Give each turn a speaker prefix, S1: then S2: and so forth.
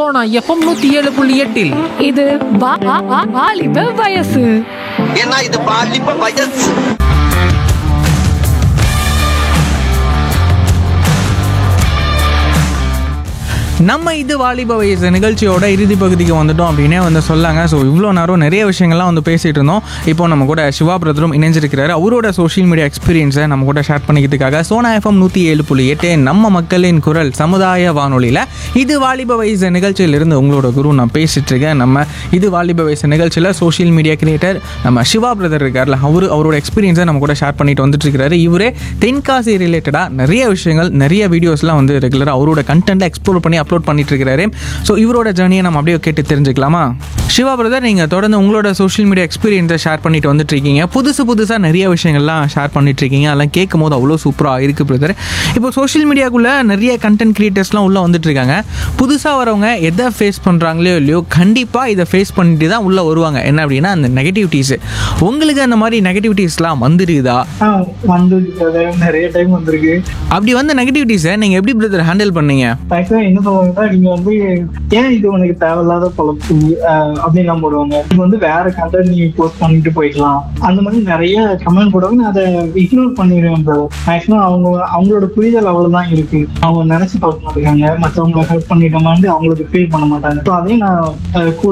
S1: Sona FM நூத்தி ஏழு புள்ளி எட்டில்
S2: இது வா- வா- வா- வாலிப வயசு
S3: ஏன்னா இது பாலிப்ப வயசு
S4: நம்ம இது வாலிப வயசு நிகழ்ச்சியோட இறுதி பகுதிக்கு வந்துட்டோம் அப்படின்னே வந்து சொல்லாங்க ஸோ இவ்வளோ நேரம் நிறைய விஷயங்கள்லாம் வந்து பேசிகிட்டு இருந்தோம் இப்போ நம்ம கூட சிவா பிரதரும் இணைஞ்சிருக்கிறாரு அவரோட சோஷியல் மீடியா எக்ஸ்பீரியன்ஸை நம்ம கூட ஷேர் பண்ணிக்கிறதுக்காக சோனா எஃப்எம் நூற்றி ஏழு புள்ளி எட்டு நம்ம மக்களின் குரல் சமுதாய வானொலியில் இது வாலிப வயசு நிகழ்ச்சியிலிருந்து உங்களோட குரு நான் பேசிட்டு இருக்கேன் நம்ம இது வாலிப வயசு நிகழ்ச்சியில் சோஷியல் மீடியா கிரியேட்டர் நம்ம சிவா பிரதர் இருக்கார்ல அவரு அவரோட எக்ஸ்பீரியன்ஸை நம்ம கூட ஷேர் பண்ணிட்டு வந்துட்டு இருக்காரு இவரே தென்காசி ரிலேட்டடாக நிறைய விஷயங்கள் நிறைய வீடியோஸ்லாம் வந்து ரெகுலராக அவரோட கண்டென்ட்டை எக்ஸ்ப்ளோர் பண்ணி அப்லோட் பண்ணிட்டு இருக்காரு ஸோ இவரோட ஜேர்னியை நம்ம அப்படியே கேட்டு தெரிஞ்சுக்கலாமா சிவா பிரதர் நீங்கள் தொடர்ந்து உங்களோட சோஷியல் மீடியா எக்ஸ்பீரியன்ஸை ஷேர் பண்ணிட்டு வந்துட்டு இருக்கீங்க புதுசு புதுசாக நிறைய விஷயங்கள்லாம் ஷேர் பண்ணிட்டு இருக்கீங்க அதெல்லாம் கேட்கும் போது அவ்வளோ சூப்பராக இருக்குது பிரதர் இப்போ சோஷியல் மீடியாக்குள்ளே நிறைய கண்டென்ட் கிரியேட்டர்ஸ்லாம் உள்ளே வந்துட்டு இருக்காங்க புதுசாக வரவங்க எதை ஃபேஸ் பண்ணுறாங்களோ இல்லையோ கண்டிப்பாக இதை ஃபேஸ் பண்ணிட்டு தான் உள்ளே வருவாங்க என்ன அப்படின்னா அந்த நெகட்டிவிட்டிஸ் உங்களுக்கு அந்த மாதிரி நெகட்டிவிட்டிஸ்லாம் வந்துருக்குதா
S5: ஆ, வந்திருக்கு brother. நிறைய டைம் வந்திருக்கு
S4: அப்படி வந்த நெகட்டிவிட்டிஸை நீங்கள் எப்படி பிரதர் ஹேண்டில் பண்ணீங்க
S5: மேக்ஸிமம் என்ன சொல்லுவாங்கன்னா நீங்க வந்து ஏன் இது உனக்கு தேவையில்லாத பழப்பு ஆஹ், அப்படின்லாம் போடுவாங்க இது வந்து வேற கண்டென்ட் நீ போஸ்ட் பண்ணிட்டு போய்க்கலாம் அந்த மாதிரி நிறைய கமெண்ட் போடுவாங்க நான் அதை இக்னோர் பண்ணிடுவேன் மேக்ஸிமம் அவங்க அவங்களோட புரிதல் அவ்வளவுதான் இருக்கு அவங்க நினைச்சு பார்க்க மாட்டாங்க மற்றவங்களை ஹெல்ப் பண்ணிட்டோமான்னு அவங்களுக்கு ஃபீல் பண்ண மாட்டாங்க ஸோ அதையும் நான் கூல்